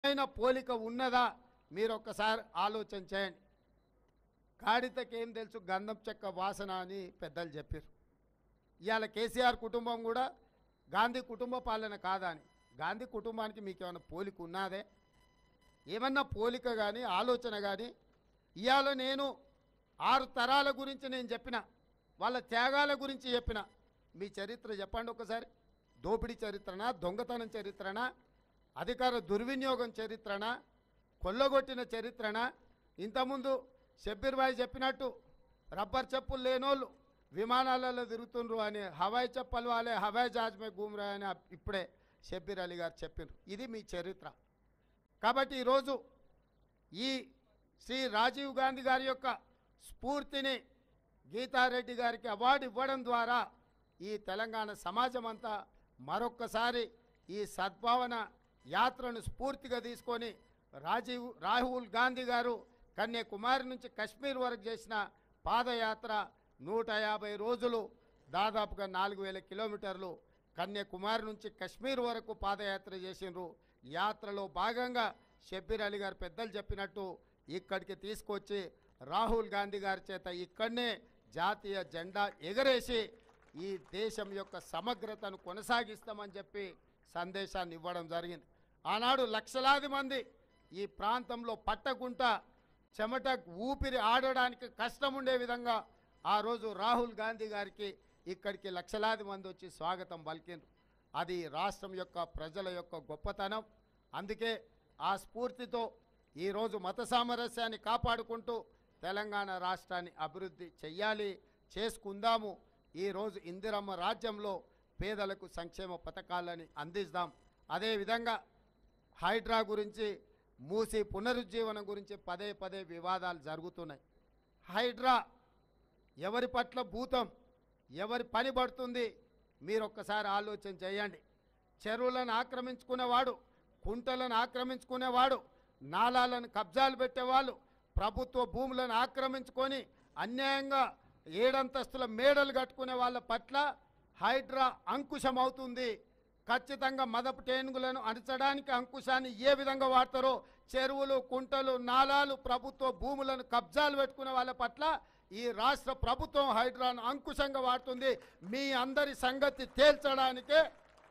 అయిన పోలిక ఉన్నదా మీరు ఒక్కసారి ఆలోచన చేయండి గాడితకి ఏం తెలుసు గంధం చెక్క వాసన అని పెద్దలు చెప్పారు ఇవాళ కేసీఆర్ కుటుంబం కూడా గాంధీ కుటుంబ పాలన కాదా అని గాంధీ కుటుంబానికి మీకు ఏమైనా పోలిక ఉన్నదే ఏమన్నా పోలిక కానీ ఆలోచన కానీ ఇవాళ నేను ఆరు తరాల గురించి నేను చెప్పిన వాళ్ళ త్యాగాల గురించి చెప్పిన మీ చరిత్ర చెప్పండి ఒకసారి దోపిడీ చరిత్రనా దొంగతనం చరిత్రనా అధికార దుర్వినియోగం చరిత్రనా కొల్లగొట్టిన చరిత్రనా ఇంతకుముందు షబ్బీర్ భాయ్ చెప్పినట్టు రబ్బర్ చెప్పులు లేనోళ్ళు విమానాలలో తిరుగుతుండ్రు అని హవాయి చెప్పలు వాళ్ళే హవాయి జహాజ్ మే घूम रहे అని ఇప్పుడే షబ్బీర్ అలీ గారు చెప్పారు ఇది మీ చరిత్ర కాబట్టి ఈరోజు ఈ శ్రీ రాజీవ్ గాంధీ గారి యొక్క స్ఫూర్తిని గీతారెడ్డి గారికి అవార్డు ఇవ్వడం ద్వారా ఈ తెలంగాణ సమాజం అంతా మరొక్కసారి ఈ సద్భావన యాత్రను స్ఫూర్తిగా తీసుకొని రాజీవ్ రాహుల్ గాంధీ గారు కన్యాకుమారి నుంచి కశ్మీర్ వరకు చేసిన పాదయాత్ర నూట యాభై రోజులు దాదాపుగా నాలుగు వేల కిలోమీటర్లు కన్యాకుమారి నుంచి కశ్మీర్ వరకు పాదయాత్ర చేసిండ్రు యాత్రలో భాగంగా షబ్బీర్ అలీ గారు పెద్దలు చెప్పినట్టు ఇక్కడికి తీసుకొచ్చి రాహుల్ గాంధీ గారి చేత ఇక్కడనే జాతీయ జెండా ఎగరేసి ఈ దేశం యొక్క సమగ్రతను కొనసాగిస్తామని చెప్పి సందేశాన్ని ఇవ్వడం జరిగింది ఆనాడు లక్షలాది మంది ఈ ప్రాంతంలో పట్టకుంట చెమట ఊపిరి ఆడడానికి కష్టం ఉండే విధంగా ఆ రోజు రాహుల్ గాంధీ గారికి ఇక్కడికి లక్షలాది మంది వచ్చి స్వాగతం పలికిండ్రు అది రాష్ట్రం యొక్క ప్రజల యొక్క గొప్పతనం అందుకే ఆ స్ఫూర్తితో ఈరోజు మత సామరస్యాన్ని కాపాడుకుంటూ తెలంగాణ రాష్ట్రాన్ని అభివృద్ధి చెయ్యాలి చేసుకుందాము ఈరోజు ఇందిరమ్మ రాజ్యంలో పేదలకు సంక్షేమ పథకాలని అందిస్తాం అదేవిధంగా హైడ్రా గురించి మూసి పునరుజ్జీవనం గురించి పదే పదే వివాదాలు జరుగుతున్నాయి హైడ్రా ఎవరి పట్ల భూతం ఎవరి పని పడుతుంది మీరు ఒక్కసారి ఆలోచన చేయండి చెరువులను ఆక్రమించుకునేవాడు కుంటలను ఆక్రమించుకునేవాడు నాలాలను కబ్జాలు పెట్టేవాళ్ళు ప్రభుత్వ భూములను ఆక్రమించుకొని అన్యాయంగా ఏడంతస్తుల మేడలు కట్టుకునే వాళ్ళ పట్ల హైడ్రా అంకుశం అవుతుంది ఖచ్చితంగా మదపు టేనుగులను అణచడానికి అంకుశాన్ని ఏ విధంగా వాడతారో చెరువులు కుంటలు నాలాలు ప్రభుత్వ భూములను కబ్జాలు పెట్టుకునే వాళ్ళ పట్ల ఈ రాష్ట్ర ప్రభుత్వం హైడ్రాను అంకుశంగా వాడుతుంది మీ అందరి సంగతి తేల్చడానికే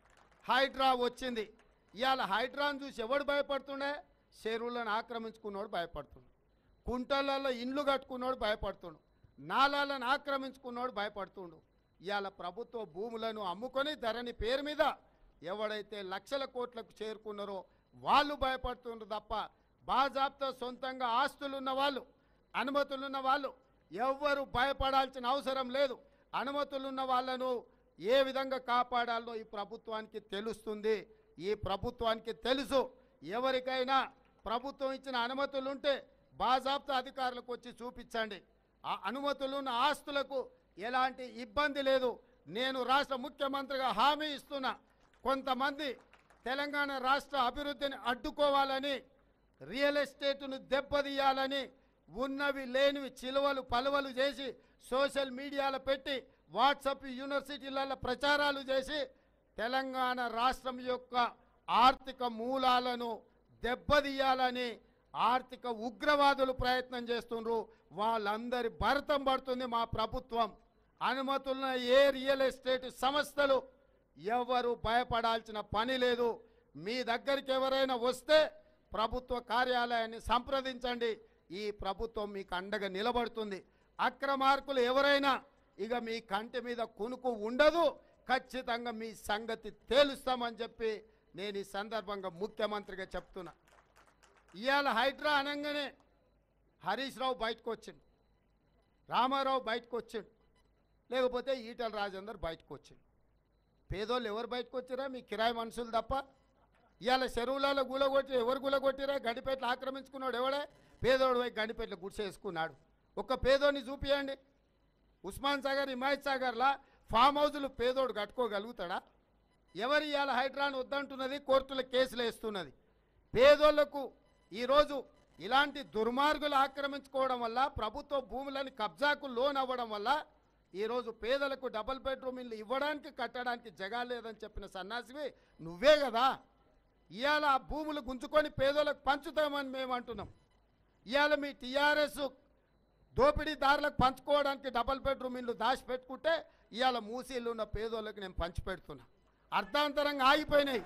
హైడ్రా వచ్చింది ఇవాళ హైడ్రాను చూసి ఎవడు భయపడుతుండే చెరువులను ఆక్రమించుకున్నోడు భయపడుతుండు కుంటలలో ఇండ్లు కట్టుకున్నోడు భయపడుతుండు నాలాలను ఆక్రమించుకున్నోడు భయపడుతుండు ఇవాళ ప్రభుత్వ భూములను అమ్ముకొని ధరణి పేరు మీద ఎవడైతే లక్షల కోట్లకు చేరుకున్నారో వాళ్ళు భయపడుతుండ్రు తప్ప బాజాబ్తా సొంతంగా ఆస్తులున్న వాళ్ళు అనుమతులున్న వాళ్ళు ఎవ్వరు భయపడాల్సిన అవసరం లేదు అనుమతులున్న వాళ్ళను ఏ విధంగా కాపాడాలో ఈ ప్రభుత్వానికి తెలుస్తుంది ఈ ప్రభుత్వానికి తెలుసు ఎవరికైనా ప్రభుత్వం ఇచ్చిన అనుమతులు ఉంటే బాజాబ్తా అధికారులకు వచ్చి చూపించండి ఆ అనుమతులున్న ఆస్తులకు ఎలాంటి ఇబ్బంది లేదు నేను రాష్ట్ర ముఖ్యమంత్రిగా హామీ ఇస్తున్నా కొంతమంది తెలంగాణ రాష్ట్ర అభివృద్ధిని అడ్డుకోవాలని రియల్ ఎస్టేట్ను దెబ్బతీయాలని ఉన్నవి లేనివి చిలువలు పలువలు చేసి సోషల్ మీడియాలో పెట్టి వాట్సప్ యూనివర్సిటీలలో ప్రచారాలు చేసి తెలంగాణ రాష్ట్రం యొక్క ఆర్థిక మూలాలను దెబ్బతీయాలని ఆర్థిక ఉగ్రవాదులు ప్రయత్నం చేస్తుండ్రు వాళ్ళందరి భరతం పడుతుంది మా ప్రభుత్వం అనుమతులున్న ఏ రియల్ ఎస్టేట్ సంస్థలు ఎవరు భయపడాల్సిన పని లేదు మీ దగ్గరికి ఎవరైనా వస్తే ప్రభుత్వ కార్యాలయాన్ని సంప్రదించండి ఈ ప్రభుత్వం మీకు అండగా నిలబడుతుంది అక్రమార్కులు ఎవరైనా ఇక మీ కంటి మీద కునుకు ఉండదు ఖచ్చితంగా మీ సంగతి తేలుస్తామని చెప్పి నేను ఈ సందర్భంగా ముఖ్యమంత్రిగా చెప్తున్నా ఇవాళ హైడ్రా అనగానే హరీష్ రావు బయటకు వచ్చిండు రామారావు బయటకు వచ్చిండు లేకపోతే ఈటల రాజేందర్ బయటకు వచ్చిండు పేదోళ్ళు ఎవరు బయటకు వచ్చారా మీ కిరాయి మనుషులు తప్ప ఇవాళ చెరువులలో గులగొట్టి ఎవరు గులగొట్టిరా గడిపేట్లు ఆక్రమించుకున్నాడు ఎవడే పేదోడు పోయి గడిపేట్లు గుడిసేసుకున్నాడు ఒక్క పేదోని చూపియండి ఉస్మాన్ సాగర్ హిమాయత్ సాగర్లా ఫామ్ హౌజులు పేదోడు కట్టుకోగలుగుతాడా ఎవరు ఇవాళ హైడ్రాన్ వద్దంటున్నది కోర్టులో కేసులు వేస్తున్నది పేదోళ్లకు ఈరోజు ఇలాంటి దుర్మార్గులు ఆక్రమించుకోవడం వల్ల ప్రభుత్వ భూములని కబ్జాకు లోన్ అవ్వడం వల్ల ఈరోజు పేదలకు డబుల్ బెడ్రూమ్ ఇల్లు ఇవ్వడానికి కట్టడానికి జగా లేదని చెప్పిన సన్నాసివి నువ్వే కదా ఇవాళ ఆ భూములు గుంజుకొని పేదోళ్ళకు పంచుతామని మేము అంటున్నాం ఇవాళ మీ టీఆర్ఎస్ దోపిడీదారులకు పంచుకోవడానికి డబల్ బెడ్రూమ్ ఇల్లు దాచి పెట్టుకుంటే ఇవాళ మూసీలు ఉన్న పేదోళ్ళకి నేను పంచి పెడుతున్నా అర్ధాంతరంగా ఆగిపోయినాయి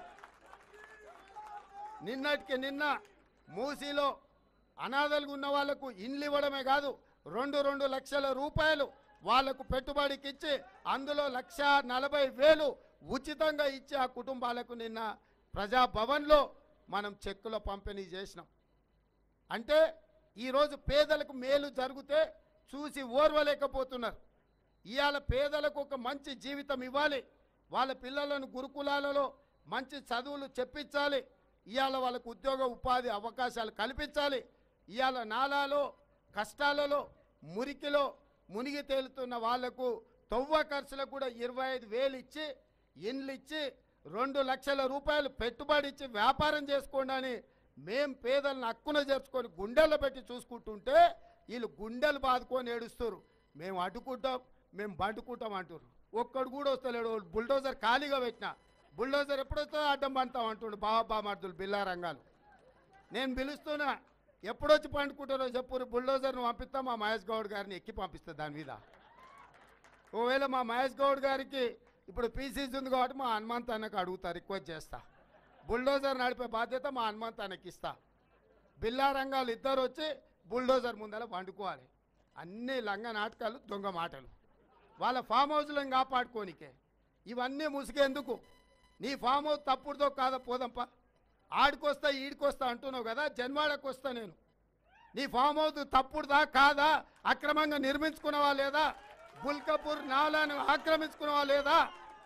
నిన్నటికి నిన్న మూసీలో అనాథలుగా ఉన్న వాళ్లకు ఇండ్లు ఇవ్వడమే కాదు రెండు రెండు లక్షల రూపాయలు వాళ్లకు పెట్టుబడికి ఇచ్చి అందులో లక్ష నలభై వేలు ఉచితంగా ఇచ్చి ఆ కుటుంబాలకు నిన్న ప్రజాభవన్లో మనం చెక్కుల పంపిణీ చేసినాం అంటే ఈరోజు పేదలకు మేలు జరిగితే చూసి ఓర్వలేకపోతున్నారు ఇవాళ పేదలకు ఒక మంచి జీవితం ఇవ్వాలి వాళ్ళ పిల్లలను గురుకులాలలో మంచి చదువులు చెప్పించాలి ఇవాళ వాళ్ళకు ఉద్యోగ ఉపాధి అవకాశాలు కల్పించాలి ఇవాళ నాలాలో కష్టాలలో మురికిలో మునిగి తేలుతున్న వాళ్లకు తొవ్వ ఖర్చులకు కూడా ఇరవై ఐదు వేలు ఇచ్చి ఇండ్లు ఇచ్చి రెండు లక్షల రూపాయలు పెట్టుబడి ఇచ్చి వ్యాపారం చేసుకోండి అని మేం పేదలను హక్కున చేర్చుకొని గుండెల్లో పెట్టి చూసుకుంటుంటే వీళ్ళు గుండెలు బాదుకొని ఏడుస్తారు మేము అడ్డుకుంటాం మేము బండుకుంటాం అంటారు ఒక్కడు కూడా వస్తలేడు బుల్డోజర్ ఖాళీగా పెట్టిన బుల్డోజర్ ఎప్పుడొస్తుందో అడ్డం పండుతాం అంటుండు బాబా బామర్దులు బిల్లా రంగాలు నేను పిలుస్తున్నా ఎప్పుడొచ్చి పండుకుంటారో చెప్పు బుల్డోజర్ను పంపిస్తా మా మహేష్ గౌడ్ గారిని ఎక్కి పంపిస్తా దాని మీద ఒకవేళ మా మహేష్ గౌడ్ గారికి ఇప్పుడు పీసీసీ ఉంది కాబట్టి మా హనుమంత్ అన్నకు అడుగుతా రిక్వెస్ట్ చేస్తా బుల్డోజర్ నడిపే బాధ్యత మా హనుమంత్ అన్నకి ఇస్తా బిల్లా రంగాలు ఇద్దరు వచ్చి బుల్డోజర్ ముందర వండుకోవాలి అన్ని లంగ నాటకాలు దొంగ మాటలు వాళ్ళ ఫామ్ హౌస్లను కాపాడుకోనికే ఇవన్నీ ముసుగేందుకు నీ ఫామ్ హౌస్ తప్పుడుతో కాదా పోదంపా ఆడికొస్తా ఈడికొస్తా అంటున్నావు కదా జన్వాడకు వస్తా నేను నీ ఫామ్ హౌస్ తప్పుడుదా కాదా అక్రమంగా నిర్మించుకున్నావా లేదా బుల్కపూర్ నాలాను ఆక్రమించుకున్నావా లేదా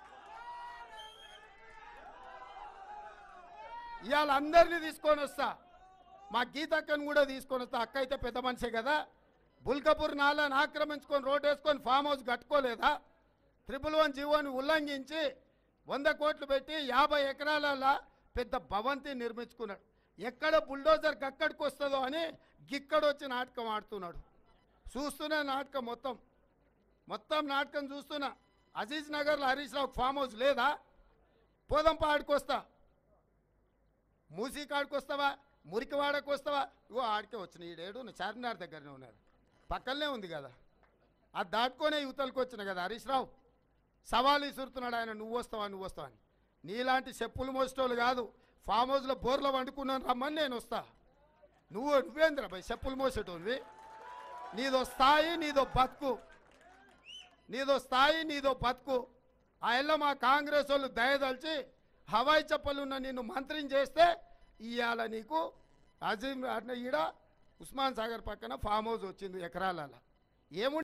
ఇవాళ అందరినీ తీసుకొని వస్తా మా గీతక్కను కూడా తీసుకొని వస్తా అక్క అయితే పెద్ద మనిషే కదా బుల్కపూర్ నాలాను ఆక్రమించుకొని రోడ్ వేసుకొని ఫామ్ హౌస్ కట్టుకోలేదా త్రిపుల్ వన్ జీవోని ఉల్లంఘించి వంద కోట్లు పెట్టి యాభై ఎకరాల పెద్ద భవంతి నిర్మించుకున్నాడు ఎక్కడ బుల్డోజర్ గక్కడికి వస్తుందో అని గిక్కడొచ్చి నాటకం ఆడుతున్నాడు చూస్తున్నా నాటకం మొత్తం మొత్తం నాటకం చూస్తున్నా అజీజ్ నగర్లో హరీష్ రావు ఫామ్ హౌస్ లేదా పోదంపా ఆడికొస్తా మూసీ కాడికి వస్తావా మురికివాడకు వస్తావా ఇగో ఆడికే వచ్చిన ఈడేడు చార్మినార్ దగ్గరనే ఉన్నాడు పక్కనే ఉంది కదా అది దాటుకొనే యువతలకు వచ్చిన కదా హరీష్ రావు సవాలు ఇసురుతున్నాడు ఆయన నువ్వు వస్తావా నువ్వు వస్తావా అని నీలాంటి చెప్పులు మోసేటోళ్ళు కాదు ఫామ్ హౌస్లో బోర్లో వండుకున్నాను రమ్మని నేను వస్తా నువ్వు నువ్వేంద్ర భయ్ చెప్పులు మోసేటోనివి నీదో స్థాయి నీదో బతుకు నీదో స్థాయి నీదో బతుకు ఆ ఎల్ల మా కాంగ్రెస్ వాళ్ళు దయదలిచి హవాయి చెప్పలున్న నిన్ను మంత్రిని చేస్తే ఇవాళ నీకు అజీం ఈడ ఉస్మాన్ సాగర్ పక్కన ఫామ్ హౌస్ వచ్చింది ఎకరాల ఏముంది